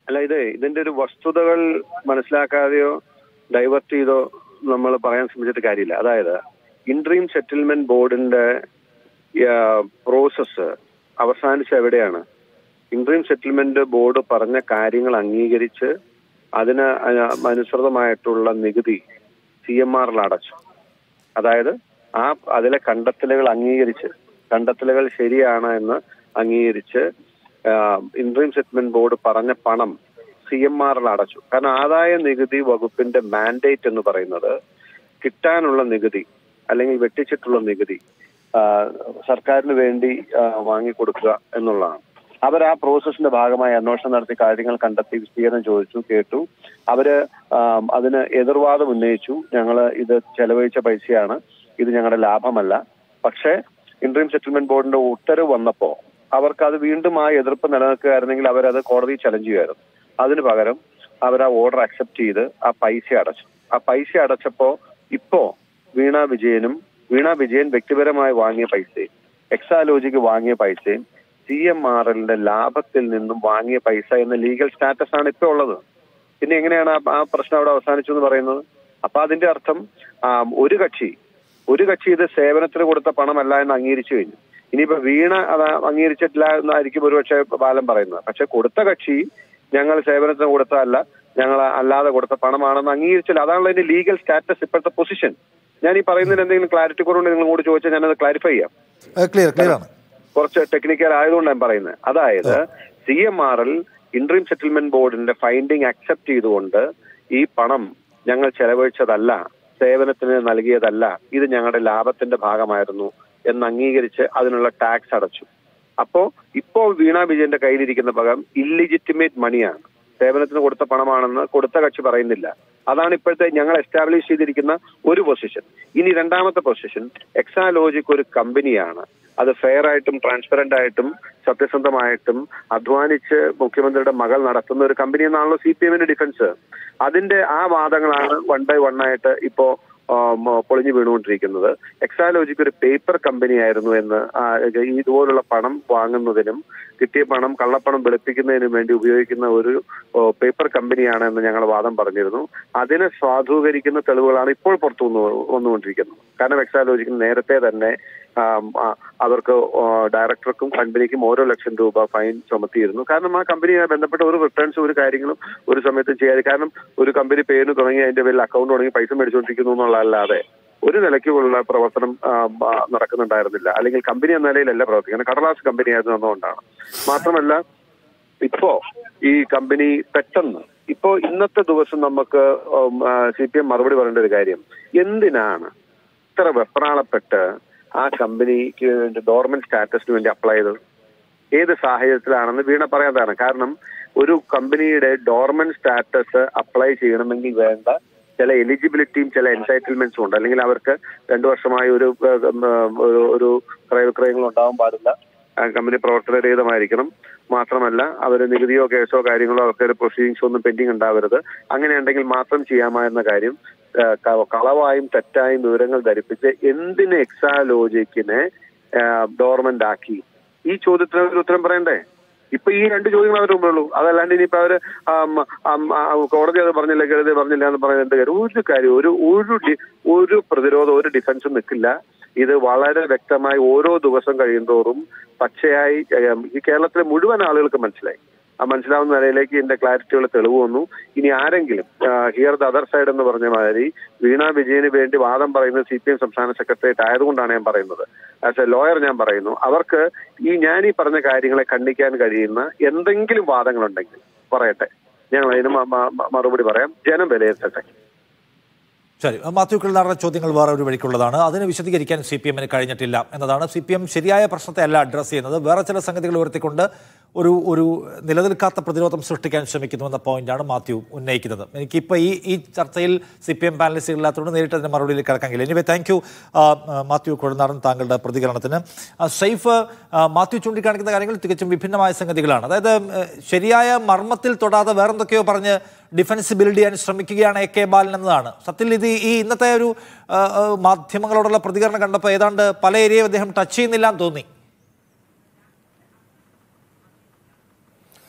അല്ല ഇത് ഇതിന്റെ ഒരു വസ്തുതകൾ മനസ്സിലാക്കാതെയോ ഡൈവേർട്ട് ചെയ്തോ നമ്മൾ പറയാൻ ശ്രമിച്ചിട്ട് കാര്യമില്ല അതായത് ഇൻട്രീം സെറ്റിൽമെന്റ് ബോർഡിന്റെ പ്രോസസ്സ് അവസാനിച്ച എവിടെയാണ് ഇൻട്രീം സെറ്റിൽമെന്റ് ബോർഡ് പറഞ്ഞ കാര്യങ്ങൾ അംഗീകരിച്ച് അതിന് അ- അനുസൃതമായിട്ടുള്ള നികുതി സി എം ആറിൽ അടച്ചു അതായത് ആ അതിലെ കണ്ടെത്തലുകൾ അംഗീകരിച്ച് കണ്ടെത്തലുകൾ ശരിയാണ് എന്ന് അംഗീകരിച്ച് ഇൻട്രീം സെറ്റിൽമെന്റ് ബോർഡ് പറഞ്ഞ പണം സി എം ആറിൽ അടച്ചു കാരണം ആദായ നികുതി വകുപ്പിന്റെ മാൻഡേറ്റ് എന്ന് പറയുന്നത് കിട്ടാനുള്ള നികുതി അല്ലെങ്കിൽ വെട്ടിച്ചിട്ടുള്ള നികുതി ആ, സർക്കാരിന് വേണ്ടി ആ, വാങ്ങിക്കൊടുക്കുക എന്നുള്ളതാണ് അവർ ആ പ്രോസസ്സിന്റെ ഭാഗമായി അന്വേഷണം നടത്തി കാര്യങ്ങൾ കണ്ടെത്തി വിശദീകരണം ചോദിച്ചു കേട്ടു അവര് ആം, അതിന് എതിർവാദം ഉന്നയിച്ചു ഞങ്ങൾ ഇത് ചെലവഴിച്ച പൈസയാണ് ഇത് ഞങ്ങളുടെ ലാഭമല്ല പക്ഷേ ഇൻട്രീം സെറ്റിൽമെന്റ് ബോർഡിന്റെ ഉത്തരവ് വന്നപ്പോ അവർക്ക് അത് വീണ്ടും ആ എതിർപ്പ് നിലനിൽക്കുകയായിരുന്നെങ്കിൽ അവരത് കോടതി ചലഞ്ച് ചെയ്യുമായിരുന്നു അതിന് പകരം അവർ ആ ഓർഡർ അക്സെപ്റ്റ് ചെയ്ത് ആ പൈസ അടച്ചു ആ പൈസ അടച്ചപ്പോ ഇപ്പോ വീണ വിജയനും വീണ വിജയൻ വ്യക്തിപരമായി വാങ്ങിയ പൈസയും എക്സാലോജിക്ക് വാങ്ങിയ പൈസയും സി എം ആർ എല്ലിന്റെ ലാഭത്തിൽ നിന്നും വാങ്ങിയ പൈസ എന്ന ലീഗൽ സ്റ്റാറ്റസ് ആണ് ഇപ്പൊ ഉള്ളത് പിന്നെ എങ്ങനെയാണ് ആ- ആ പ്രശ്നം അവിടെ അവസാനിച്ചു എന്ന് പറയുന്നത് അപ്പൊ അതിന്റെ അർത്ഥം ആ, ഒരു കക്ഷി ഒരു കക്ഷി ഇത് സേവനത്തിന് കൊടുത്ത പണമല്ല എന്ന് അംഗീകരിച്ചു കഴിഞ്ഞു ഇനിയിപ്പോ വീണ അത് അംഗീകരിച്ചിട്ടില്ല എന്നായിരിക്കും ഒരുപക്ഷെ ബാലൻ പറയുന്നത് പക്ഷെ കൊടുത്ത കക്ഷി ഞങ്ങൾ സേവനത്തിന് കൊടുത്തതല്ല ഞങ്ങൾ അല്ലാതെ കൊടുത്ത പണമാണെന്ന് അംഗീകരിച്ചില്ല അതാണല്ലോ അതിന്റെ ലീഗൽ സ്റ്റാറ്റസ് ഇപ്പോഴത്തെ പൊസിഷൻ ഞാൻ ഈ പറയുന്നതിന് എന്തെങ്കിലും ക്ലാരിറ്റി കുറവുണ്ടെങ്കിൽ നിങ്ങൾ കൂടി ചോദിച്ചാൽ ഞാനത് ക്ലാരിഫൈ ചെയ്യാം ക്ലിയർ ക്ലിയർ ആണ് കുറച്ച് ടെക്നിക്കൽ ആയതുകൊണ്ട് ഞാൻ പറയുന്നത് അതായത് C M R L interim settlement ബോർഡിന്റെ ഫൈൻഡിങ് അക്സെപ്റ്റ് ചെയ്തുകൊണ്ട് ഈ പണം ഞങ്ങൾ ചെലവഴിച്ചതല്ല സേവനത്തിന് നൽകിയതല്ല ഇത് ഞങ്ങളുടെ ലാഭത്തിന്റെ ഭാഗമായിരുന്നു എന്ന് അംഗീകരിച്ച് അതിനുള്ള ടാക്സ് അടച്ചു അപ്പോ ഇപ്പോ വീണ വിജയന്റെ കയ്യിലിരിക്കുന്ന പകം ഇല്ലിജിറ്റിമേറ്റ് മണിയാണ് സേവനത്തിന് കൊടുത്ത പണമാണെന്ന് കൊടുത്ത കക്ഷി പറയുന്നില്ല അതാണ് ഇപ്പോഴത്തെ ഞങ്ങൾ എസ്റ്റാബ്ലിഷ് ചെയ്തിരിക്കുന്ന ഒരു പൊസിഷൻ ഇനി രണ്ടാമത്തെ പൊസിഷൻ എക്സാലോജിക് ഒരു കമ്പനിയാണ് അത് ഫെയർ ആയിട്ടും ട്രാൻസ്പെറന്റ് ആയിട്ടും സത്യസന്ധമായിട്ടും അധ്വാനിച്ച് മുഖ്യമന്ത്രിയുടെ മകൾ നടത്തുന്ന ഒരു കമ്പനി എന്നാണല്ലോ സി പി എമ്മിന്റെ ഡിഫൻസ് അതിന്റെ ആ വാദങ്ങളാണ് വൺ ബൈ വൺ ആയിട്ട് ഇപ്പോ ആം, പൊളിഞ്ഞു വീണുകൊണ്ടിരിക്കുന്നത് എക്സാലോജിക്ക് ഒരു പേപ്പർ കമ്പനി ആയിരുന്നു എന്ന് ആ, ഈ ഇതുപോലുള്ള പണം വാങ്ങുന്നതിനും കിട്ടിയ പണം കള്ളപ്പണം വെളുപ്പിക്കുന്നതിനും വേണ്ടി ഉപയോഗിക്കുന്ന ഒരു ഓ, പേപ്പർ കമ്പനിയാണ് എന്ന് ഞങ്ങൾ വാദം പറഞ്ഞിരുന്നു അതിനെ സ്വാധൂകരിക്കുന്ന തെളിവുകളാണ് ഇപ്പോൾ പുറത്തു വന്നു വന്നുകൊണ്ടിരിക്കുന്നത് കാരണം എക്സാലോജിക്കിന് നേരത്തെ തന്നെ ആം, ആ, അവർക്ക് ഓ, ഡയറക്ടർക്കും കമ്പനിക്കും ഓരോ ലക്ഷം രൂപ ഫൈൻ ചുമത്തിയിരുന്നു കാരണം ആ കമ്പനിയുമായി ബന്ധപ്പെട്ട ഒരു റിട്ടേൺസ് ഒരു കാര്യങ്ങളും ഒരു സമയത്ത് ചെയ്യാതെ കാരണം ഒരു കമ്പനി പേര് തുടങ്ങി അതിന്റെ പേരിൽ അക്കൗണ്ട് തുടങ്ങി പൈസ മേടിച്ചുകൊണ്ടിരിക്കുന്നു എന്നുള്ളതല്ലാതെ ഒരു നിലയ്ക്കുള്ള പ്രവർത്തനം ആ, ആ, നടക്കുന്നുണ്ടായിരുന്നില്ല അല്ലെങ്കിൽ കമ്പനി എന്ന നിലയിലല്ല പ്രവർത്തിക്കുന്നത് കടലാസ് കമ്പനി ആയിരുന്നു എന്നുകൊണ്ടാണ് മാത്രമല്ല ഇപ്പോ ഈ കമ്പനി പെട്ടെന്ന് ഇപ്പോ ഇന്നത്തെ ദിവസം നമുക്ക് സി പി എം മറുപടി പറയേണ്ട ഒരു കാര്യം എന്തിനാണ് ഇത്ര വെപ്രാളപ്പെട്ട് ആ കമ്പനിക്ക് വേണ്ടി ഡോർമെന്റ് സ്റ്റാറ്റസിന് വേണ്ടി അപ്ലൈ ചെയ്തത് ഏത് സാഹചര്യത്തിലാണെന്ന് വീണ പറയാതാണ് കാരണം ഒരു കമ്പനിയുടെ ഡോർമെന്റ് സ്റ്റാറ്റസ് അപ്ലൈ ചെയ്യണമെങ്കിൽ വേണ്ട ചില എലിജിബിലിറ്റിയും ചില എൻസൈറ്റിൽമെന്റ്സും ഉണ്ട് അല്ലെങ്കിൽ അവർക്ക് രണ്ടു വർഷമായി ഒരു ഏഹ്, ഉം, ഒരു- ഒരു ക്രയവിക്രയങ്ങളും ഉണ്ടാവാൻ പാടില്ല ആ കമ്പനി പ്രവർത്തനരഹിതമായിരിക്കണം മാത്രമല്ല അവർ നികുതിയോ കേസോ കാര്യങ്ങളോ അവർക്ക് പ്രൊസീഡിങ്സോ ഒന്നും പെൻഡിങ് ഉണ്ടാവരുത് അങ്ങനെ ഉണ്ടെങ്കിൽ മാത്രം ചെയ്യാമായിരുന്ന കാര്യം ആ, ക- കളവായും തെറ്റായും വിവരങ്ങൾ ധരിപ്പിച്ച് എന്തിന് എക്സാലോജിക്കിനെ ഡോർമെന്റ് ആക്കി ഈ ചോദ്യത്തിന് ഒരു ഉത്തരം പറയണ്ടേ ഇപ്പൊ ഈ രണ്ട് ചോദ്യങ്ങൾ അവരുടെ മുമ്പിലുള്ളൂ അതല്ലാണ്ട് ഇനിയിപ്പോ അവര് ആം, ആം, ആ, കോടതി അത് പറഞ്ഞില്ല കരുതി പറഞ്ഞില്ല എന്ന് പറയുന്നത് എന്ത് കാര്യം ഒരു കാര്യം ഒരു ഒരു ഡി- ഒരു പ്രതിരോധം ഒരു ഡിഫൻസും നിൽക്കില്ല ഇത് വളരെ വ്യക്തമായി ഓരോ ദിവസം കഴിയുന്തോറും പച്ചയായി ഏം, ഈ കേരളത്തിലെ മുഴുവൻ ആളുകൾക്ക് മനസ്സിലായി ആ മനസ്സിലാവുന്ന നിലയിലേക്ക് ഇതിന്റെ ക്ലാരിറ്റികൾ തെളിവ് വന്നു ഇനി ആരെങ്കിലും ഹിയർ ദ അതർ സൈഡ് എന്ന് പറഞ്ഞ മാതിരി വീണ വിജയന് വേണ്ടി വാദം പറയുന്നത് സി പി എം സംസ്ഥാന സെക്രട്ടേറിയറ്റ് ആയതുകൊണ്ടാണ് ഞാൻ പറയുന്നത് ആസ് എ ലോയർ ഞാൻ പറയുന്നു അവർക്ക് ഈ ഞാൻ ഈ പറഞ്ഞ കാര്യങ്ങളെ ഖണ്ഡിക്കാൻ കഴിയുന്ന എന്തെങ്കിലും വാദങ്ങളുണ്ടെങ്കിൽ പറയട്ടെ ഞങ്ങൾ അതിന് മ- മ- മ- മറുപടി പറയാം ജനം വിലയിരുത്തട്ടെ ശരി മാത്യു കിൾനാറിന്റെ ചോദ്യങ്ങൾ വേറെ ഒരു വഴിക്കുള്ളതാണ് അതിന് വിശദീകരിക്കാൻ സി പി എമ്മിന് കഴിഞ്ഞിട്ടില്ല എന്നതാണ് സി പി എം ശരിയായ പ്രശ്നത്തെ അല്ല അഡ്രസ്സ് ചെയ്യുന്നത് വേറെ ചില സംഗതികൾ ഉയർത്തിക്കൊണ്ട് ഒരു ഒരു നിലനിൽക്കാത്ത പ്രതിരോധം സൃഷ്ടിക്കാൻ ശ്രമിക്കുന്നു എന്ന പോയിന്റാണ് മാത്യു ഉന്നയിക്കുന്നത് എനിക്കിപ്പോൾ ഈ ഈ ചർച്ചയിൽ സി പി എം പാനലിസ്റ്റുകളില്ലാത്തതുകൊണ്ട് നേരിട്ട് അതിന്റെ മറുപടിയിൽ കിടക്കാമെങ്കിൽ anyway thank you Mathew Kuzhalnadan താങ്കളുടെ പ്രതികരണത്തിന് ആ, സൈഫ് ആ, മാത്യു ചൂണ്ടിക്കാണിക്കുന്ന കാര്യങ്ങൾ തികച്ചും വിഭിന്നമായ സംഗതികളാണ് അതായത് ഏ, ശരിയായ മർമ്മത്തിൽ തൊടാതെ വേറെന്തൊക്കെയോ പറഞ്ഞ് ഡിഫൻസ് ബിൽഡ് ചെയ്യാൻ ശ്രമിക്കുകയാണ് എ കെ ബാലൻ എന്നതാണ് സത്യത്തിൽ ഇത് ഈ ഇന്നത്തെ ഒരു ആ, ആ, മാധ്യമങ്ങളോടുള്ള പ്രതികരണം കണ്ടപ്പോൾ ഏതാണ്ട് പല ഏരിയയും അദ്ദേഹം ടച്ച് ചെയ്യുന്നില്ല എന്ന് തോന്നി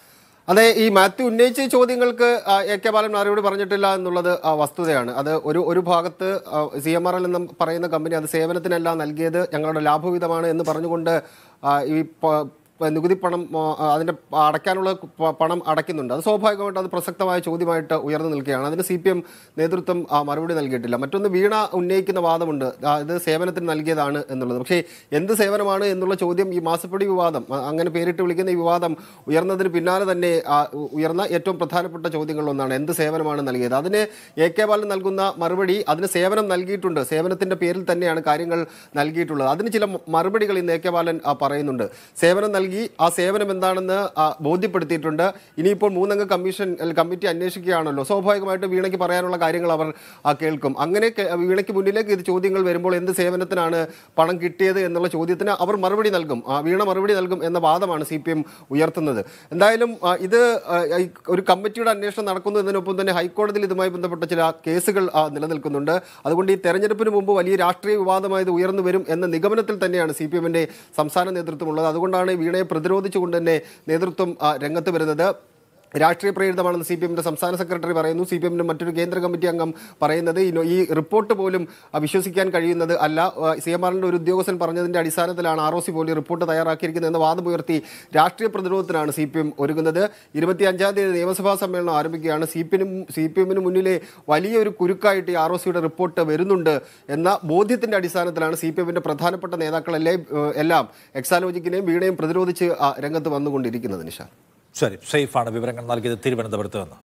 അതെ ഈ മാത്യു ഉന്നയിച്ച ഈ ചോദ്യങ്ങൾക്ക് ആ, എ കെ ബാലൻ മറുപടി പറഞ്ഞിട്ടില്ല എന്നുള്ളത് ആ, വസ്തുതയാണ് അത് ഒരു ഒരു ഭാഗത്ത് സി എം ആർ എൽ എന്ന് പറയുന്ന കമ്പനി അത് സേവനത്തിനല്ല നൽകിയത് ഞങ്ങളുടെ ലാഭവിധമാണ് എന്ന് പറഞ്ഞുകൊണ്ട് ആ, ഈ പ- പ- നികുതി പണം ആ, അതിന്റെ അടയ്ക്കാനുള്ള പ- പണം അടയ്ക്കുന്നുണ്ട് അത് സ്വാഭാവികമായിട്ട് അത് പ്രസക്തമായ ചോദ്യമായിട്ട് ഉയർന്നു നിൽക്കുകയാണ് അതിന് സി പി എം നേതൃത്വം ആ, മറുപടി നൽകിയിട്ടില്ല മറ്റൊന്ന് വീണ ഉന്നയിക്കുന്ന വാദമുണ്ട് ആ, ഇത് സേവനത്തിന് നൽകിയതാണ് എന്നുള്ളത് പക്ഷേ എന്ത് സേവനമാണ് എന്നുള്ള ചോദ്യം ഈ മാസപ്പടി വിവാദം ആ, അങ്ങനെ പേരിട്ട് വിളിക്കുന്ന ഈ വിവാദം ഉയർന്നതിന് പിന്നാലെ തന്നെ ആ, ഉ- ഉയർന്ന ഏറ്റവും പ്രധാനപ്പെട്ട ചോദ്യങ്ങളിലൊന്നാണ് എന്ത് സേവനമാണ് നൽകിയത് അതിന് എ കെ ബാലൻ നൽകുന്ന മറുപടി അതിന് സേവനം നൽകിയിട്ടുണ്ട് സേവനത്തിന്റെ പേരിൽ തന്നെയാണ് കാര്യങ്ങൾ നൽകിയിട്ടുള്ളത് അതിന് ചില മ- മറുപടികൾ ഇന്ന് എ കെ ബാലൻ ആ, പറയുന്നുണ്ട് സേവനം നൽകി ആ സേവനം എന്താണെന്ന് ആ, ബോധ്യപ്പെടുത്തിയിട്ടുണ്ട് ഇനിയിപ്പോൾ മൂന്നംഗ കമ്മീഷൻ അല്ല, കമ്മിറ്റി അന്വേഷിക്കുകയാണല്ലോ സ്വാഭാവികമായിട്ട് വീണയ്ക്ക് പറയാനുള്ള കാര്യങ്ങൾ അവർ ആ, കേൾക്കും അങ്ങനെ കെ- വീണയ്ക്ക് മുന്നിലേക്ക് ഇത് ചോദ്യങ്ങൾ വരുമ്പോൾ എന്ത് സേവനത്തിനാണ് പണം കിട്ടിയത് എന്നുള്ള ചോദ്യത്തിന് അവർ മറുപടി നൽകും ആ, വീണ മറുപടി നൽകും എന്ന വാദമാണ് സി പി എം ഉയർത്തുന്നത് എന്തായാലും ആ, ഇത് ആ, ഈ ഒരു കമ്മിറ്റിയുടെ അന്വേഷണം നടക്കുന്നതിനൊപ്പം തന്നെ ഹൈക്കോടതിയിൽ ഇതുമായി ബന്ധപ്പെട്ട ചില കേസുകൾ ആ, നിലനിൽക്കുന്നുണ്ട് അതുകൊണ്ട് ഈ തെരഞ്ഞെടുപ്പിന് മുമ്പ് വലിയ രാഷ്ട്രീയ വിവാദമായി ഇത് ഉയർന്നു വരും എന്ന നിഗമനത്തിൽ തന്നെയാണ് സി പി എമ്മിന്റെ സംസ്ഥാന നേതൃത്വമുള്ളത് അതുകൊണ്ടാണ് വീണയെ പ്രതിരോധിച്ചുകൊണ്ട് തന്നെ നേതൃത്വം ആ, രംഗത്ത് വരുന്നത് രാഷ്ട്രീയ പ്രേരിതമാണെന്ന് സി പി എമ്മിന്റെ സംസ്ഥാന സെക്രട്ടറി പറയുന്നു സി പി എമ്മിന്റെ മറ്റൊരു കേന്ദ്ര കമ്മിറ്റി അംഗം പറയുന്നത് ഈ നോ- ഈ റിപ്പോർട്ട് പോലും ആ, വിശ്വസിക്കാൻ കഴിയുന്നത് അല്ല സി എം ആറിന്റെ ഒരു ഉദ്യോഗസ്ഥൻ പറഞ്ഞതിന്റെ അടിസ്ഥാനത്തിലാണ് ആർ ഒ സി പോലും റിപ്പോർട്ട് തയ്യാറാക്കിയിരിക്കുന്നത് എന്ന വാദമുയർത്തി രാഷ്ട്രീയ പ്രതിരോധത്തിനാണ് സി പി എം ഒരുങ്ങുന്നത് ഇരുപത്തിയഞ്ചാം തീയതി നിയമസഭാ സമ്മേളനം ആരംഭിക്കുകയാണ് സി പി എമ്മിനും സി പി എമ്മിന് മുന്നിലെ വലിയൊരു കുരുക്കായിട്ട് ഈ ആർ ഒ സിയുടെ റിപ്പോർട്ട് വരുന്നുണ്ട് എന്ന ബോധ്യത്തിന്റെ അടിസ്ഥാനത്തിലാണ് സി പി എമ്മിന്റെ പ്രധാനപ്പെട്ട നേതാക്കളെല്ലാം ഏഹ്, എല്ലാം എക്സാലോജിക്കിനെയും വീണയും പ്രതിരോധിച്ച് ആ, രംഗത്ത് വന്നുകൊണ്ടിരിക്കുന്നത് നിഷ ശരി സേഫാണ് വിവരങ്ങൾ നൽകിയത് തിരുവനന്തപുരത്ത് നിന്ന്